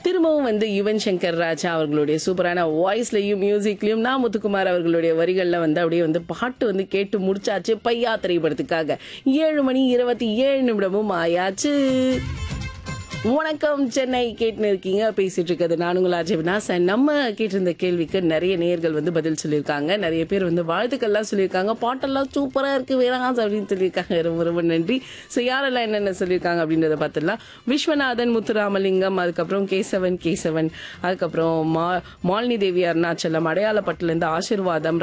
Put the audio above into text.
திரும்பவும் வந்து யுவன் சங்கர் ராஜா அவர்களுடைய சூப்பரான வாய்ஸ்லயும் மியூசிக்லயும் நான் முத்துக்குமார் அவர்களுடைய வரிகள்ல வந்து அப்படியே வந்து பாட்டு வந்து கேட்டு முடிச்சாச்சு பையா திரைப்படத்துக்காக ஏழு மணி இருபத்தி ஏழு நிமிடமும் ஆயாச்சு வணக்கம் சென்னை கேட்டுன்னு இருக்கீங்க பேசிட்டு இருக்கிறது நான் உங்கள் அஜய் வினாசன் நம்ம கேட்டிருந்த கேள்விக்கு நிறைய நேயர்கள் வந்து பதில் சொல்லியிருக்காங்க நிறைய பேர் வந்து வாழ்த்துக்கள்லாம் சொல்லியிருக்காங்க பாட்டெல்லாம் சூப்பரா இருக்கு வேணாம் அப்படின்னு சொல்லியிருக்காங்க ரொம்ப ரொம்ப நன்றி ஸோ யாரெல்லாம் என்னென்ன சொல்லியிருக்காங்க அப்படின்றத பார்த்துடலாம் விஸ்வநாதன் முத்துராமலிங்கம் அதுக்கப்புறம் கேசவன் கேசவன் அதுக்கப்புறம் மா மாலினி தேவி அருணாச்சலம் அடையாளப்பட்டிலேருந்து ஆசிர்வாதம்